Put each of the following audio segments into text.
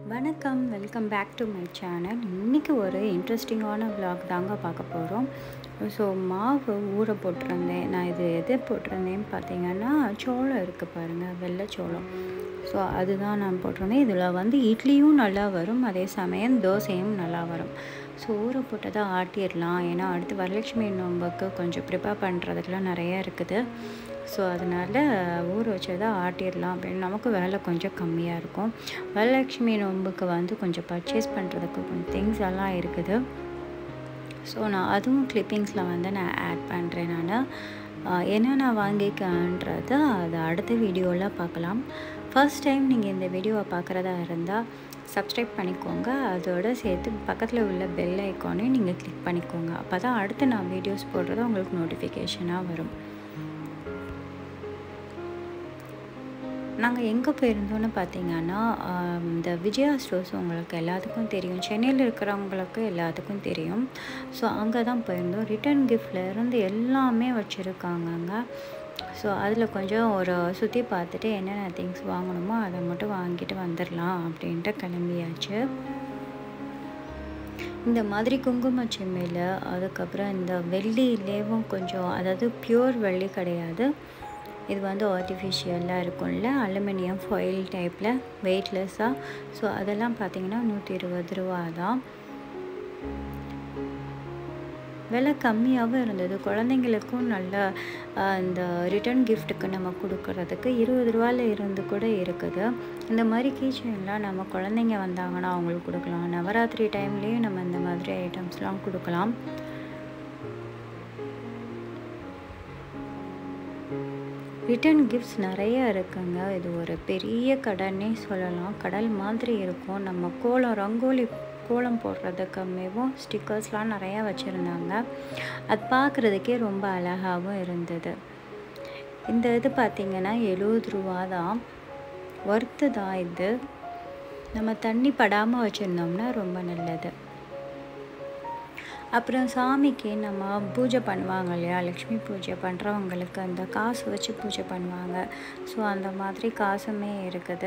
வணக்கம் welcome back to my channel இன்றைக்கி ஒரு இன்ட்ரெஸ்டிங்கான vlog தாங்க பார்க்க போகிறோம் ஸோ மாவு ஊற போட்டிருந்தேன் நான் இது எது போட்டிருந்தேன்னு பார்த்தீங்கன்னா சோளம் இருக்குது பாருங்கள் வெள்ளை சோளம் ஸோ அதுதான் நான் போட்டிருந்தேன் இதில் வந்து இட்லியும் நல்லா வரும் அதே சமயம் தோசையும் நல்லா வரும் ஸோ ஊற போட்டதை ஆட்டிடலாம் ஏன்னா அடுத்து வரலட்சுமி நோம்புக்கு கொஞ்சம் ப்ரிப்பேர் பண்ணுறதுக்குலாம் நிறைய இருக்குது ஸோ அதனால் ஊற வச்சதை ஆட்டிடலாம் அப்படின்னு நமக்கு வேலை கொஞ்சம் கம்மியாக இருக்கும் வரலட்சுமி நோம்புக்கு வந்து கொஞ்சம் பர்ச்சேஸ் பண்ணுறதுக்கு கொஞ்சம் திங்ஸ் எல்லாம் இருக்குது ஸோ நான் அதுவும் கிளிப்பிங்ஸில் வந்து நான் ஆட் பண்ணுறேன் நான் என்ன நான் வாங்கிக்கன்றதை அதை அடுத்த வீடியோவில் பார்க்கலாம் ஃபர்ஸ்ட் டைம் நீங்கள் இந்த வீடியோவை பார்க்குறதா இருந்தால் சப்ஸ்கிரைப் பண்ணிக்கோங்க அதோட சேர்த்து பக்கத்தில் உள்ள பெல் ஐக்கானையும் நீங்கள் கிளிக் பண்ணிக்கோங்க அப்போ தான் அடுத்து நான் வீடியோஸ் போடுறது உங்களுக்கு நோட்டிஃபிகேஷனாக வரும் நாங்கள் எங்கே போயிருந்தோன்னு பார்த்தீங்கன்னா ஆம், இந்த விஜயா ஸ்டோர்ஸ் உங்களுக்கு எல்லாத்துக்கும் தெரியும் சென்னையில் இருக்கிறவங்களுக்கு எல்லாத்துக்கும் தெரியும் ஸோ அங்கே தான் போயிருந்தோம் ரிட்டர்ன் இருந்து எல்லாமே வச்சுருக்காங்கங்க ஸோ அதில் கொஞ்சம் ஒரு சுற்றி பார்த்துட்டு என்னென்ன திங்ஸ் வாங்கணுமோ அதை மட்டும் வாங்கிட்டு வந்துடலாம் அப்படின்ட்டு கிளம்பியாச்சு இந்த மாதிரி குங்கும செம்மையில் அதுக்கப்புறம் இந்த வெள்ளியிலேவும் கொஞ்சம் அதாவது பியூர் வெள்ளி கிடையாது இது வந்து ஆர்டிஃபிஷியலாக இருக்கும்ல அலுமினியம் ஃபாயில் டைப்பில் வெயிட்லெஸ்ஸாக ஸோ அதெல்லாம் பார்த்தீங்கன்னா நூற்றி இருபது ரூபா தான் விலை கம்மியாகவும் இருந்தது குழந்தைங்களுக்கும் நல்ல ஆஹ், இந்த ரிட்டர்ன் கிஃப்ட்டுக்கு நம்ம கொடுக்கறதுக்கு இருபது ரூபாயில் இருந்து கூட இருக்குது இந்த மாதிரி கீச்சன்லாம் நம்ம குழந்தைங்க வந்தாங்கன்னா அவங்களுக்கு கொடுக்கலாம் நவராத்திரி டைம்லேயும் நம்ம இந்த மாதிரி ஐட்டம்ஸ்லாம் கொடுக்கலாம் ரிட்டர்ன் கிஃப்ட்ஸ் நிறைய இருக்குங்க இது ஒரு பெரிய கடனே சொல்லலாம் கடல் மாதிரி இருக்கும் நம்ம கோலம் ரங்கோலி கோலம் போடுறதுக்குமேவும் ஸ்டிக்கர்ஸ்லாம் நிறையா வச்சுருந்தாங்க அது பார்க்குறதுக்கே ரொம்ப அழகாகவும் இருந்தது இந்த இது பார்த்திங்கன்னா எழுபது ரூபா தான் ஒர்த்து தான் இது நம்ம தண்ணி படாமல் வச்சுருந்தோம்னா ரொம்ப நல்லது அப்புறம் சாமிக்கு நம்ம பூஜை பண்ணுவாங்க இல்லையா லக்ஷ்மி பூஜை பண்ணுறவங்களுக்கு அந்த காசு வச்சு பூஜை பண்ணுவாங்க ஸோ அந்த மாதிரி காசுமே இருக்குது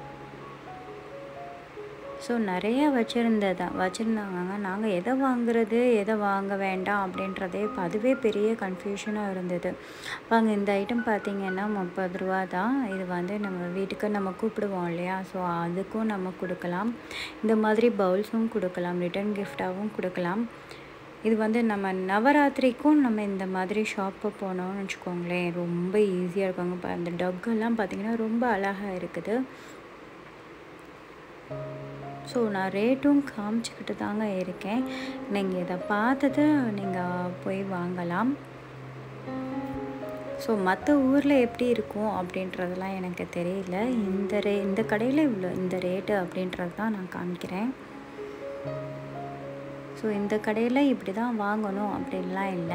ஸோ நிறைய வச்சுருந்ததா வச்சுருந்தாங்க நாங்கள் எதை வாங்குறது எதை வாங்க வேண்டாம் அப்படின்றதே இப்போ அதுவே பெரிய கன்ஃபியூஷனாக இருந்தது வாங்க இந்த ஐட்டம் பார்த்தீங்கன்னா முப்பது ரூபா தான் இது வந்து நம்ம வீட்டுக்கு நம்ம கூப்பிடுவோம் இல்லையா ஸோ அதுக்கும் நம்ம கொடுக்கலாம் இந்த மாதிரி பவுல்ஸும் கொடுக்கலாம் ரிட்டர்ன் கிஃப்டாகவும் கொடுக்கலாம் இது வந்து நம்ம நவராத்திரிக்கும் நம்ம இந்த மாதிரி ஷாப்பு போனோம்னு வச்சுக்கோங்களேன் ரொம்ப ஈஸியாக இருக்குங்க இப்போ அந்த டக்கெல்லாம் பார்த்திங்கன்னா ரொம்ப அழகாக இருக்குது ஸோ நான் ரேட்டும் காமிச்சிக்கிட்டு தாங்க இருக்கேன் நீங்கள் இதை பார்த்துட்டு நீங்கள் போய் வாங்கலாம் ஸோ மற்ற ஊரில் எப்படி இருக்கும் அப்படின்றதெல்லாம் எனக்கு தெரியல இந்த ரே இந்த கடையில் இவ்வளோ இந்த ரேட்டு அப்படின்றது தான் நான் காமிக்கிறேன் ஸோ இந்த கடையில் இப்படி தான் வாங்கணும் அப்படின்லாம் இல்லை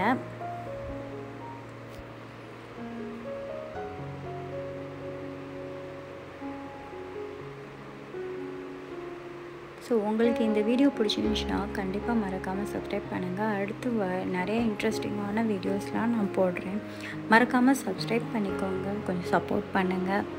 ஸோ உங்களுக்கு இந்த வீடியோ பிடிச்சிருந்துச்சுன்னா கண்டிப்பாக மறக்காமல் சப்ஸ்கிரைப் பண்ணுங்கள் அடுத்து வ நிறைய இன்ட்ரெஸ்டிங்கான வீடியோஸ்லாம் நான் போடுறேன் மறக்காமல் சப்ஸ்கிரைப் பண்ணிக்கோங்க கொஞ்சம் சப்போர்ட் பண்ணுங்கள்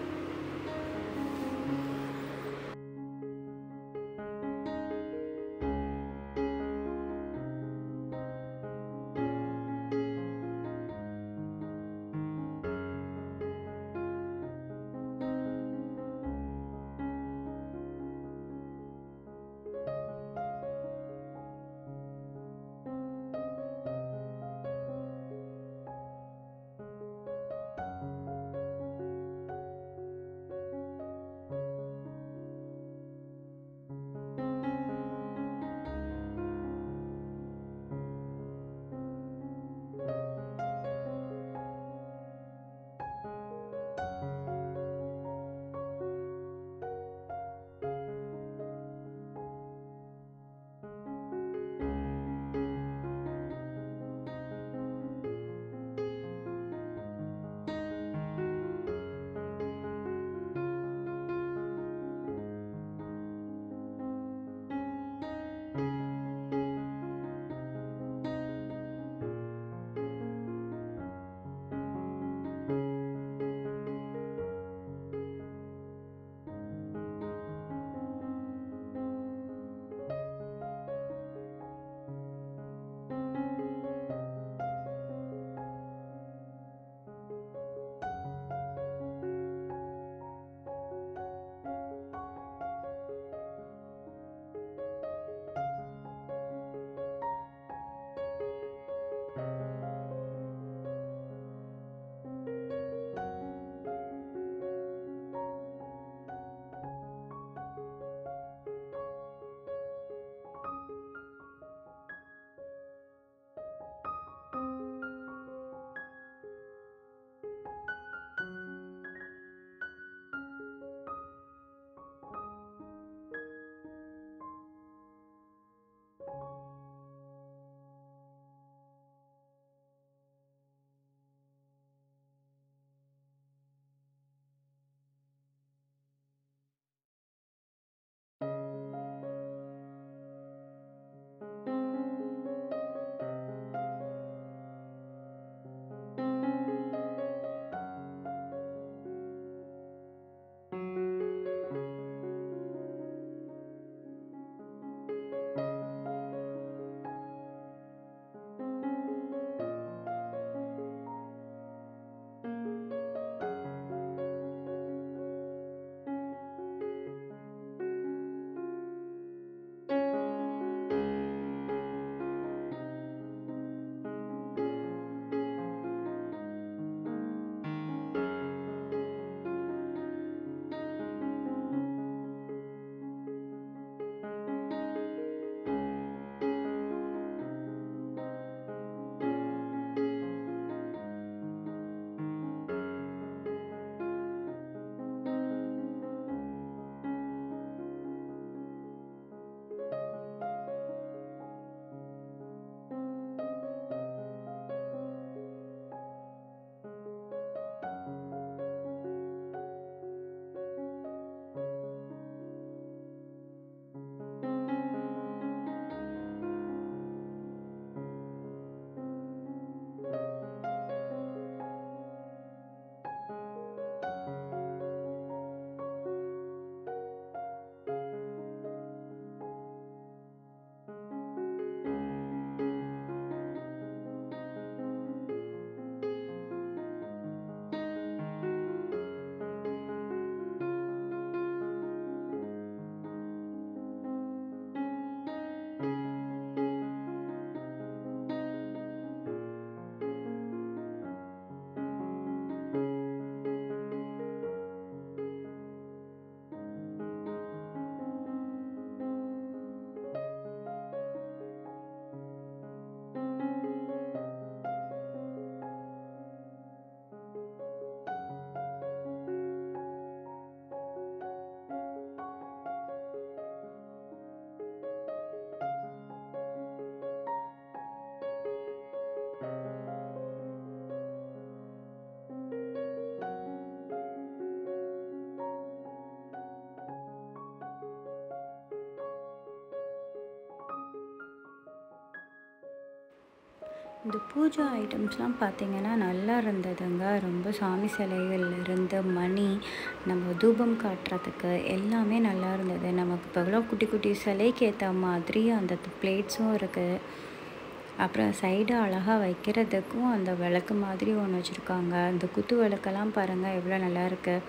இந்த பூஜா ஐட்டம்ஸ்லாம் பார்த்தீங்கன்னா நல்லா இருந்ததுங்க ரொம்ப சாமி சிலைகள் இருந்து மணி நம்ம தூபம் காட்டுறதுக்கு எல்லாமே நல்லா இருந்தது நமக்கு இப்போ குட்டி குட்டி சிலைக்கு ஏற்ற மாதிரி அந்த பிளேட்ஸும் இருக்குது அப்புறம் சைடு அழகாக வைக்கிறதுக்கும் அந்த விளக்கு மாதிரி ஒன்று வச்சுருக்காங்க அந்த குத்து விளக்கெல்லாம் பாருங்கள் எவ்வளோ நல்லா இருக்குது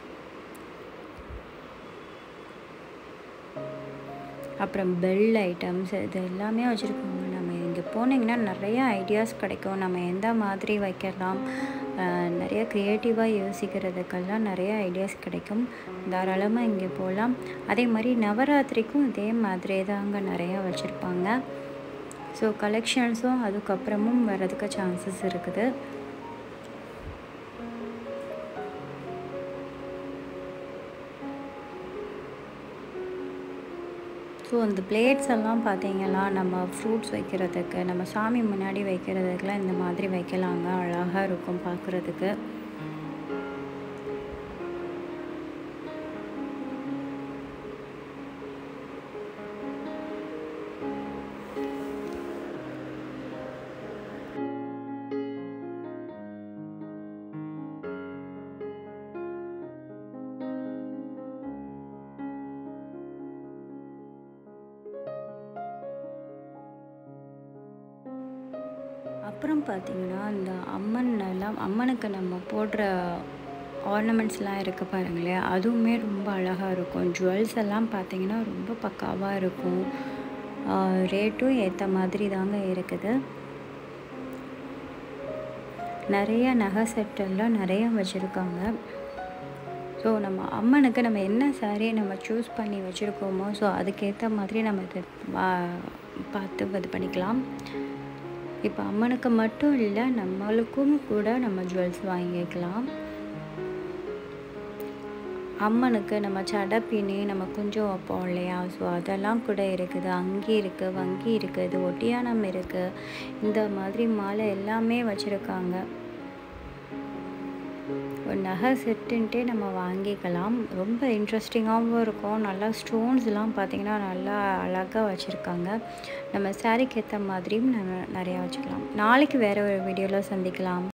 அப்புறம் பெல் ஐட்டம்ஸ் இது எல்லாமே வச்சுருக்காங்க நம்ம இங்கே போனீங்கன்னா நிறைய ஐடியாஸ் கிடைக்கும் நம்ம எந்த மாதிரி வைக்கலாம் நிறைய க்ரியேட்டிவாக யோசிக்கிறதுக்கெல்லாம் நிறைய ஐடியாஸ் கிடைக்கும் தாராளமாக இங்கே போகலாம் அதே மாதிரி நவராத்திரிக்கும் இதே மாதிரி தாங்க நிறையா வச்சுருப்பாங்க ஸோ கலெக்ஷன்ஸும் அதுக்கப்புறமும் வர்றதுக்கு சான்சஸ் இருக்குது ஸோ அந்த பிளேட்ஸ் எல்லாம் பார்த்தீங்கன்னா நம்ம ஃப்ரூட்ஸ் வைக்கிறதுக்கு நம்ம சாமி முன்னாடி வைக்கிறதுக்கெலாம் இந்த மாதிரி வைக்கலாங்க அழகாக இருக்கும் பார்க்குறதுக்கு அப்புறம் பார்த்திங்கன்னா இந்த அம்மன் எல்லாம் அம்மனுக்கு நம்ம போடுற ஆர்னமெண்ட்ஸ்லாம் இருக்குது பாருங்களேன் அதுவுமே ரொம்ப அழகாக இருக்கும் ஜுவல்ஸ் எல்லாம் பார்த்திங்கன்னா ரொம்ப பக்காவாக இருக்கும் ரேட்டும் ஏற்ற மாதிரி தாங்க இருக்குது நிறைய நகை செட்டெல்லாம் நிறைய வச்சுருக்காங்க ஸோ நம்ம அம்மனுக்கு நம்ம என்ன சாரியை நம்ம சூஸ் பண்ணி வச்சுருக்கோமோ ஸோ அதுக்கேற்ற மாதிரி நம்ம இதை பார்த்து இது பண்ணிக்கலாம் இப்போ அம்மனுக்கு மட்டும் இல்லை நம்மளுக்கும் கூட நம்ம ஜுவல்ஸ் வாங்கிக்கலாம் அம்மனுக்கு நம்ம சடப்பினி நம்ம குஞ்சம் வைப்போம் இல்லையா ஸோ அதெல்லாம் கூட இருக்குது அங்கி இருக்குது வங்கி இருக்குது ஒட்டியானம் இருக்குது இந்த மாதிரி மாலை எல்லாமே வச்சுருக்காங்க ஒரு நகை செட்டுன்ட்டே நம்ம வாங்கிக்கலாம் ரொம்ப இன்ட்ரெஸ்டிங்காகவும் இருக்கும் நல்லா ஸ்டோன்ஸ்லாம் பார்த்திங்கன்னா நல்லா அழகாக வச்சுருக்காங்க நம்ம சாரீக்கு ஏற்ற மாதிரியும் நம்ம நிறையா வச்சுக்கலாம் நாளைக்கு வேறு ஒரு வீடியோவில் சந்திக்கலாம்